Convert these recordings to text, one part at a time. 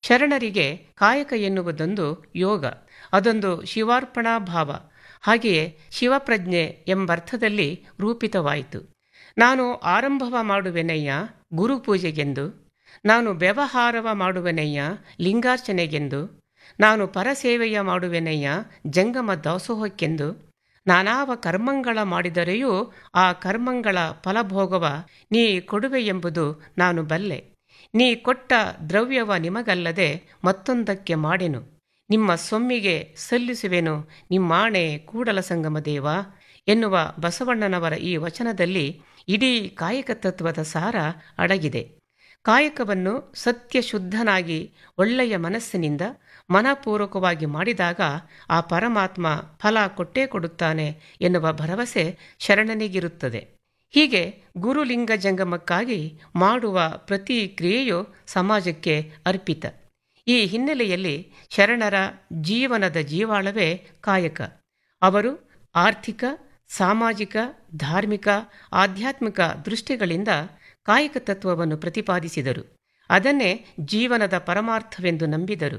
ಶರಣರಿಗೆ ಕಾಯಕ ಎನ್ನುವುದೊಂದು ಯೋಗ ಅದೊಂದು ಶಿವಾರ್ಪಣಾ ಭಾವ ಹಾಗೆಯೇ ಶಿವಪ್ರಜ್ಞೆ ಎಂಬರ್ಥದಲ್ಲಿ ರೂಪಿತವಾಯಿತು ನಾನು ಆರಂಭವ ಮಾಡುವೆನಯ್ಯ ಗುರುಪೂಜೆಗೆಂದು ನಾನು ವ್ಯವಹಾರವ ಮಾಡುವೆನಯ್ಯ ಲಿಂಗಾರ್ಚನೆಗೆಂದು ನಾನು ಪರಸೇವೆಯ ಮಾಡುವೆನಯ್ಯ ಜಂಗಮ ದಾಸೋಹಕ್ಕೆಂದು ನಾನಾವ ಕರ್ಮಂಗಳ ಮಾಡಿದರೆಯೂ ಆ ಕರ್ಮಂಗಳ ಫಲಭೋಗವ ನೀ ಕೊಡುವೆ ಎಂಬುದು ನಾನು ಬಲ್ಲೆ ನೀ ಕೊಟ್ಟ ದ್ರವ್ಯವ ನಿಮಗಲ್ಲದೆ ಮತ್ತೊಂದಕ್ಕೆ ಮಾಡೆನು ನಿಮ್ಮ ಸೊಮ್ಮಿಗೆ ಸಲ್ಲಿಸುವೆನು ನಿಮ್ಮಾಣೆ ಕೂಡಲ ಸಂಗಮ ದೇವ ಎನ್ನುವ ಬಸವಣ್ಣನವರ ಈ ವಚನದಲ್ಲಿ ಇಡೀ ಕಾಯಕ ತತ್ವದ ಸಾರ ಅಡಗಿದೆ ಕಾಯಕವನ್ನು ಸತ್ಯಶುದ್ಧನಾಗಿ ಒಳ್ಳೆಯ ಮನಸ್ಸಿನಿಂದ ಮನಪೂರ್ವಕವಾಗಿ ಮಾಡಿದಾಗ ಆ ಪರಮಾತ್ಮ ಫಲ ಕೊಟ್ಟೇ ಕೊಡುತ್ತಾನೆ ಎನ್ನುವ ಭರವಸೆ ಶರಣನಿಗಿರುತ್ತದೆ ಹೀಗೆ ಗುರುಲಿಂಗ ಜಂಗಮಕ್ಕಾಗಿ ಮಾಡುವ ಪ್ರತಿ ಕ್ರಿಯೆಯು ಸಮಾಜಕ್ಕೆ ಅರ್ಪಿತ ಈ ಹಿನ್ನೆಲೆಯಲ್ಲಿ ಶರಣರ ಜೀವನದ ಜೀವಾಳವೇ ಕಾಯಕ ಅವರು ಆರ್ಥಿಕ ಸಾಮಾಜಿಕ ಧಾರ್ಮಿಕ ಆಧ್ಯಾತ್ಮಿಕ ದೃಷ್ಟಿಗಳಿಂದ ಕಾಯಕ ತತ್ವವನ್ನು ಪ್ರತಿಪಾದಿಸಿದರು ಅದನ್ನೇ ಜೀವನದ ಪರಮಾರ್ಥವೆಂದು ನಂಬಿದರು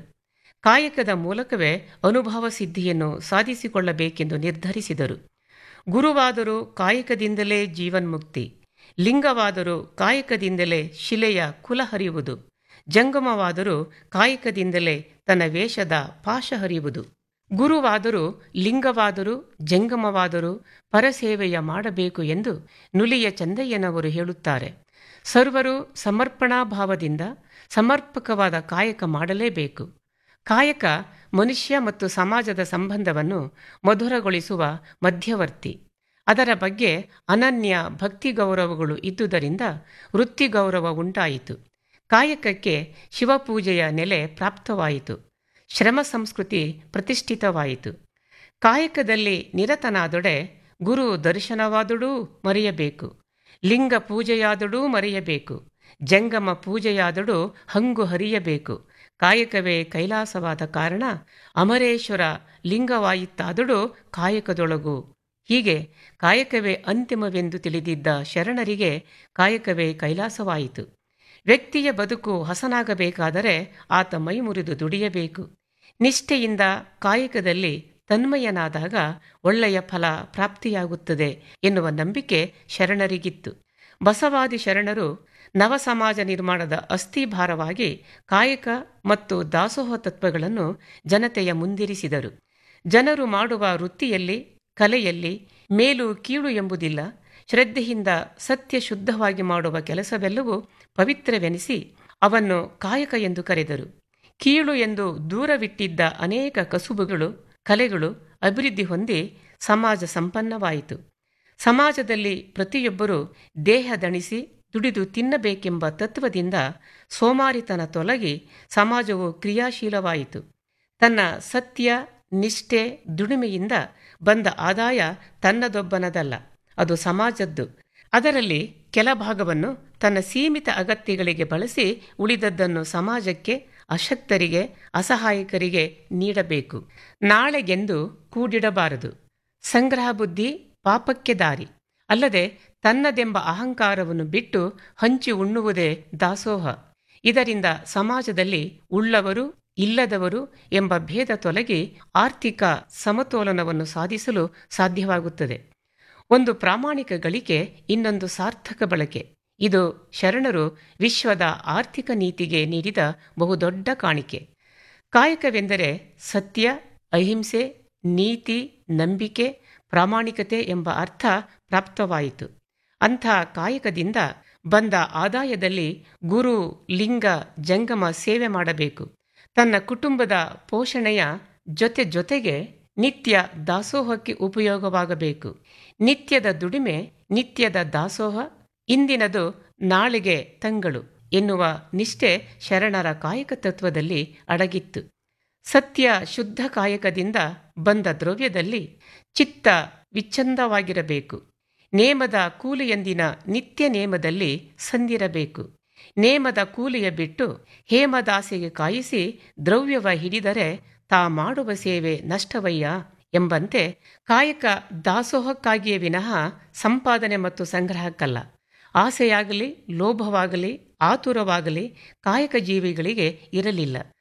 ಕಾಯಕದ ಮೂಲಕವೇ ಅನುಭವ ಸಿದ್ಧಿಯನ್ನು ಸಾಧಿಸಿಕೊಳ್ಳಬೇಕೆಂದು ನಿರ್ಧರಿಸಿದರು ಗುರುವಾದರೂ ಕಾಯಕದಿಂದಲೇ ಜೀವನ್ಮುಕ್ತಿ ಲಿಂಗವಾದರೂ ಕಾಯಕದಿಂದಲೇ ಶಿಲೆಯ ಕುಲ ಹರಿಯುವುದು ಜಂಗಮವಾದರೂ ಕಾಯಕದಿಂದಲೇ ತನ್ನ ವೇಷದ ಪಾಶ ಹರಿಯುವುದು ಗುರುವಾದರೂ ಲಿಂಗವಾದರೂ ಜಂಗಮವಾದರೂ ಪರಸೇವೆಯ ಮಾಡಬೇಕು ಎಂದು ನುಲಿಯ ಚಂದಯ್ಯನವರು ಹೇಳುತ್ತಾರೆ ಸರ್ವರು ಸಮರ್ಪಣಾ ಭಾವದಿಂದ ಸಮರ್ಪಕವಾದ ಕಾಯಕ ಮಾಡಲೇಬೇಕು ಕಾಯಕ ಮನುಷ್ಯ ಮತ್ತು ಸಮಾಜದ ಸಂಬಂಧವನ್ನು ಮಧುರಗೊಳಿಸುವ ಮಧ್ಯವರ್ತಿ ಅದರ ಬಗ್ಗೆ ಅನನ್ಯ ಭಕ್ತಿ ಗೌರವಗಳು ಇದ್ದುದರಿಂದ ವೃತ್ತಿ ಗೌರವ ಉಂಟಾಯಿತು ಕಾಯಕಕ್ಕೆ ಶಿವಪೂಜೆಯ ನೆಲೆ ಪ್ರಾಪ್ತವಾಯಿತು ಶ್ರಮ ಸಂಸ್ಕೃತಿ ಪ್ರತಿಷ್ಠಿತವಾಯಿತು ಕಾಯಕದಲ್ಲಿ ನಿರತನಾದೊಡೆ ಗುರು ದರ್ಶನವಾದಡೂ ಮರೆಯಬೇಕು ಲಿಂಗ ಪೂಜೆಯಾದಡೂ ಮರೆಯಬೇಕು ಜಂಗಮ ಪೂಜೆಯಾದಡೂ ಹಂಗು ಹರಿಯಬೇಕು ಕಾಯಕವೇ ಕೈಲಾಸವಾದ ಕಾರಣ ಅಮರೇಶ್ವರ ಲಿಂಗವಾಯಿತಾದಡೂ ಕಾಯಕದೊಳಗು ಹೀಗೆ ಕಾಯಕವೇ ಅಂತಿಮವೆಂದು ತಿಳಿದಿದ್ದ ಶರಣರಿಗೆ ಕಾಯಕವೇ ಕೈಲಾಸವಾಯಿತು ವ್ಯಕ್ತಿಯ ಬದುಕು ಹಸನಾಗಬೇಕಾದರೆ ಆತ ಮೈ ಮುರಿದು ದುಡಿಯಬೇಕು ನಿಷ್ಠೆಯಿಂದ ಕಾಯಕದಲ್ಲಿ ತನ್ಮಯನಾದಾಗ ಒಳ್ಳೆಯ ಫಲ ಪ್ರಾಪ್ತಿಯಾಗುತ್ತದೆ ಎನ್ನುವ ನಂಬಿಕೆ ಶರಣರಿಗಿತ್ತು ಬಸವಾದಿ ಶರಣರು ನವ ಸಮಾಜ ನಿರ್ಮಾಣದ ಅಸ್ಥಿಭಾರವಾಗಿ ಕಾಯಕ ಮತ್ತು ದಾಸೋಹ ತತ್ವಗಳನ್ನು ಜನತೆಯ ಮುಂದಿರಿಸಿದರು ಜನರು ಮಾಡುವ ವೃತ್ತಿಯಲ್ಲಿ ಕಲೆಯಲ್ಲಿ ಮೇಲು ಕೀಳು ಎಂಬುದಿಲ್ಲ ಶ್ರದ್ಧೆಯಿಂದ ಸತ್ಯ ಶುದ್ಧವಾಗಿ ಮಾಡುವ ಕೆಲಸವೆಲ್ಲವೂ ಪವಿತ್ರವೆನಿಸಿ ಅವನ್ನು ಕಾಯಕ ಎಂದು ಕರೆದರು ಕೀಳು ಎಂದು ದೂರವಿಟ್ಟಿದ್ದ ಅನೇಕ ಕಸುಬುಗಳು ಕಲೆಗಳು ಅಭಿವೃದ್ಧಿ ಹೊಂದಿ ಸಮಾಜ ಸಂಪನ್ನವಾಯಿತು ಸಮಾಜದಲ್ಲಿ ಪ್ರತಿಯೊಬ್ಬರೂ ದೇಹ ದಣಿಸಿ ದುಡಿದು ತಿನ್ನಬೇಕೆಂಬ ತತ್ವದಿಂದ ಸೋಮಾರಿತನ ತೊಲಗಿ ಸಮಾಜವು ಕ್ರಿಯಾಶೀಲವಾಯಿತು ತನ್ನ ಸತ್ಯ ನಿಷ್ಠೆ ದುಡಿಮೆಯಿಂದ ಬಂದ ಆದಾಯ ತನ್ನದೊಬ್ಬನದಲ್ಲ ಅದು ಸಮಾಜದ್ದು ಅದರಲ್ಲಿ ಕೆಲ ಭಾಗವನ್ನು ತನ್ನ ಸೀಮಿತ ಅಗತ್ಯಗಳಿಗೆ ಬಳಸಿ ಉಳಿದದ್ದನ್ನು ಸಮಾಜಕ್ಕೆ ಅಶಕ್ತರಿಗೆ ಅಸಹಾಯಕರಿಗೆ ನೀಡಬೇಕು ನಾಳೆಗೆಂದು ಕೂಡಿಡಬಾರದು ಸಂಗ್ರಹ ಬುದ್ಧಿ ಪಾಪಕ್ಕೆ ದಾರಿ ಅಲ್ಲದೆ ತನ್ನದೆಂಬ ಅಹಂಕಾರವನ್ನು ಬಿಟ್ಟು ಹಂಚಿ ಉಣ್ಣುವುದೇ ದಾಸೋಹ ಇದರಿಂದ ಸಮಾಜದಲ್ಲಿ ಉಳ್ಳವರು ಇಲ್ಲದವರು ಎಂಬ ಭೇದ ತೊಲಗಿ ಆರ್ಥಿಕ ಸಮತೋಲನವನ್ನು ಸಾಧಿಸಲು ಸಾಧ್ಯವಾಗುತ್ತದೆ ಒಂದು ಪ್ರಾಮಾಣಿಕ ಗಳಿಕೆ ಇನ್ನೊಂದು ಸಾರ್ಥಕ ಬಳಕೆ ಇದು ಶರಣರು ವಿಶ್ವದ ಆರ್ಥಿಕ ನೀತಿಗೆ ನೀಡಿದ ಬಹುದೊಡ್ಡ ಕಾಣಿಕೆ ಕಾಯಕವೆಂದರೆ ಸತ್ಯ ಅಹಿಂಸೆ ನೀತಿ ನಂಬಿಕೆ ಪ್ರಾಮಾಣಿಕತೆ ಎಂಬ ಅರ್ಥ ಪ್ರಾಪ್ತವಾಯಿತು ಅಂಥ ಕಾಯಕದಿಂದ ಬಂದ ಆದಾಯದಲ್ಲಿ ಗುರು ಲಿಂಗ ಜಂಗಮ ಸೇವೆ ಮಾಡಬೇಕು ತನ್ನ ಕುಟುಂಬದ ಪೋಷಣೆಯ ಜೊತೆ ಜೊತೆಗೆ ನಿತ್ಯ ದಾಸೋಹಕ್ಕೆ ಉಪಯೋಗವಾಗಬೇಕು ನಿತ್ಯದ ದುಡಿಮೆ ನಿತ್ಯದ ದಾಸೋಹ ಇಂದಿನದು ನಾಳೆಗೆ ತಂಗಳು ಎನ್ನುವ ನಿಷ್ಠೆ ಶರಣರ ಕಾಯಕ ತತ್ವದಲ್ಲಿ ಅಡಗಿತ್ತು ಸತ್ಯ ಶುದ್ಧ ಕಾಯಕದಿಂದ ಬಂದ ದ್ರವ್ಯದಲ್ಲಿ ಚಿತ್ತ ವಿಚ್ಛಂದವಾಗಿರಬೇಕು ನೇಮದ ಕೂಲಿಯಂದಿನ ನಿತ್ಯ ನೇಮದಲ್ಲಿ ಸಂದಿರಬೇಕು ನೇಮದ ಕೂಲಿಯ ಬಿಟ್ಟು ಹೇಮದಾಸೆಗೆ ಕಾಯಿಸಿ ದ್ರವ್ಯವ ಹಿಡಿದರೆ ತಾ ಮಾಡುವ ಸೇವೆ ನಷ್ಟವಯ್ಯ ಎಂಬಂತೆ ಕಾಯಕ ದಾಸೋಹಕ್ಕಾಗಿಯೇ ವಿನಃ ಸಂಪಾದನೆ ಮತ್ತು ಸಂಗ್ರಹಕ್ಕಲ್ಲ ಆಸೆಯಾಗಲಿ ಲೋಭವಾಗಲಿ ಆತುರವಾಗಲಿ ಕಾಯಕ ಜೀವಿಗಳಿಗೆ ಇರಲಿಲ್ಲ